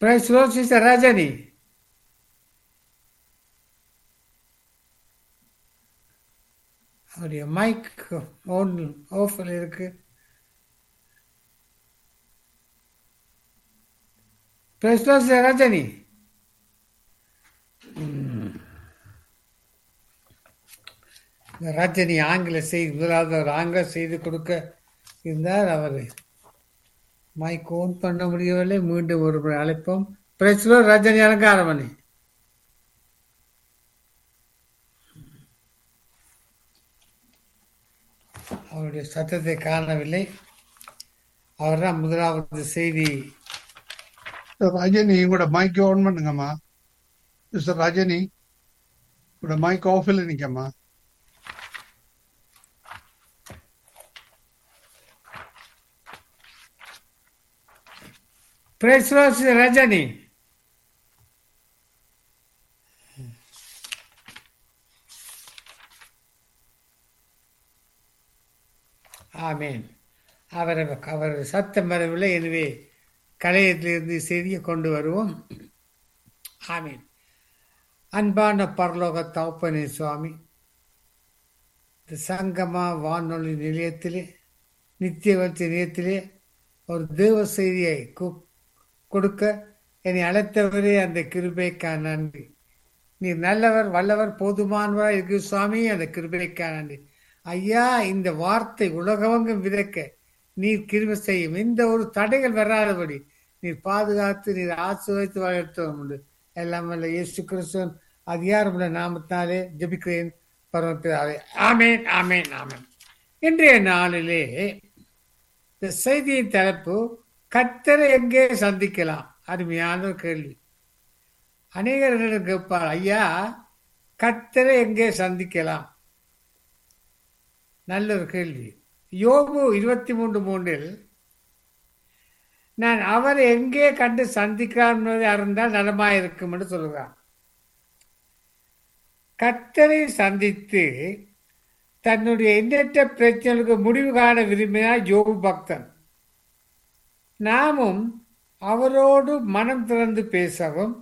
Praise the Lord, Sister Rajani. அவருடைய mic on ஆஃபில் இருக்கு Praise the Lord, Sister Rajani. ம். இந்த ரஜினி ஆங்கில செய்தி முதலாவது அவர் ஆங்கில செய்தி கொடுக்க இருந்தார் அவர் மைக் ஓன் பண்ண முடியவில்லை மீண்டும் ஒரு முறை அழைப்போம் பிரச்சனை ரஜினி அலங்காரமணி அவருடைய சத்தத்தை காணவில்லை அவர் தான் முதலாவது செய்தி ரஜினி உங்களோட மைக் ஆன் பண்ணுங்கம்மா மிஸ்டர் ரஜினி உங்களோட மைக் ஆஃபில் நிக்கம்மா பிரச்சனை ரஜினி ஆமேன் அவர் அவர் சத்தம் வரவில்லை எனவே கலையத்திலிருந்து செய்தியை கொண்டு வருவோம் ஆமீன் அன்பான பரலோக தகப்பனே சுவாமி இந்த சங்கமா வானொலி நிலையத்திலே நித்தியவர்த்தி நிலையத்திலே ஒரு தேவ செய்தியை கு- கொடுக்க என்னை அழைத்தவரே அந்த கிருபைக்கா நன்றி நீர் நல்லவர் வல்லவர் போதுமானவராக இருக்கு சுவாமி அந்த கிருபைக்கா நன்றி ஐயா இந்த வார்த்தை உலகவங்கும் விதைக்க நீர் கிருபை செய்யும் எந்த ஒரு தடைகள் வராதபடி நீர் பாதுகாத்து நீர் ஆசிர்வதித்து வளர்த்தோம் உண்டு எல்லாம் வல்ல இயேசு கிறிஸ்துவன் அதிகாரமுள்ள நாமத்தினாலே ஜெபிக்கிறேன் பரமபிதாவே ஆமேன் ஆமேன் ஆமேன் இன்றைய நாளிலே இந்த செய்தியின் தலைப்பு கத்தரை எங்கே சந்திக்கலாம் அருமையான ஒரு கேள்வி அநேகர் என்னிடம் கேட்பார் ஐயா கத்தரை எங்கே சந்திக்கலாம் நல்ல ஒரு கேள்வி யோபு இருபத்தி மூன்று மூன்றில் நான் அவரை எங்கே கண்டு சந்திக்கிறார் என்பதை அறிந்தால் நலமாயிருக்கும் என்று சொல்கிறான் கத்தரை சந்தித்து தன்னுடைய எண்ணற்ற பிரச்சனைகளுக்கு முடிவு காண விரும்பினார் யோபு பக்தன் நாமும் அவரோடு மனம் திறந்து பேசவும்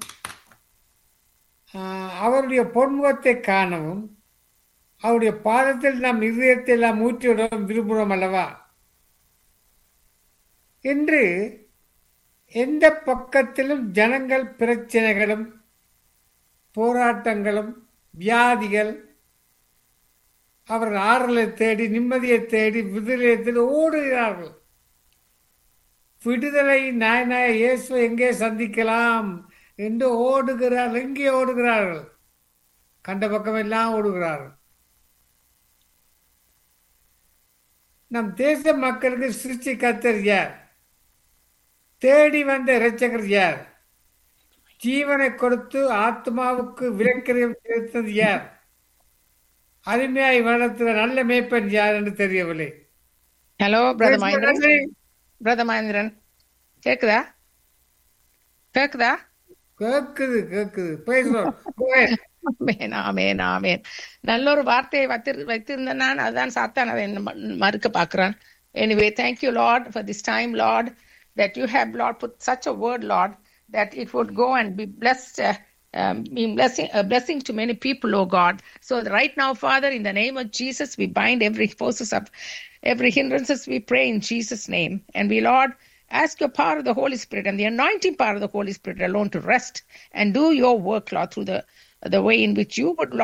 ஆஹ், அவருடைய பொன்முகத்தை காணவும் அவருடைய பாதத்தில் நம் இதயத்தை எல்லாம் ஊற்றிவிடவும் விரும்புகிறோம் அல்லவா இன்று எந்த பக்கத்திலும் ஜனங்கள் பிரச்சனைகளும் போராட்டங்களும் வியாதிகள் அவர்கள் ஆறுதலை தேடி நிம்மதியை தேடி விடுதலையை தேடி ஓடுகிறார்கள் விடுதலை நாய நாய இயேசுவை எங்கே சந்திக்கலாம் என்று ஓடுகிறார்கள் எங்கே ஓடுகிறார்கள் கண்ட பக்கமெல்லாம் ஓடுகிறார்கள் நம் தேச மக்களுக்கு சிருஷ்டி கத்தர் யார் தேடி வந்த இரட்சகர் யார் ஜீவனை கொடுத்து ஆத்மாவுக்கு விலக்கிரம் செலுத்தது யார் அருமையாய் வளர்த்துற நல்ல மேய்ப்பன் யார் என்று தெரியவில்லை hello brother Mahendran brother Mahendran கேக்குதா கேக்குதா கேக்குது கேக்குது பேசுறோம் Go ahead. ஆமேன் ஆமேன் ஆமேன் நல்ல ஒரு வார்த்தையை வைத்து வைத்திருந்தேன் நான் அதான் சாத்தான் அதை என்ன ம- மறுக்க பார்க்கிறான் anyway thank you lord for this time lord that you have lord put such a word lord that it would go and be blessed uh, um, being blessing a blessing to many people oh god so right now father in the name of jesus we bind every forces of every hindrances we pray in jesus name and we lord ask your power of the holy spirit and the anointing power of the holy spirit alone to rest and do your work lord through the the way in which you would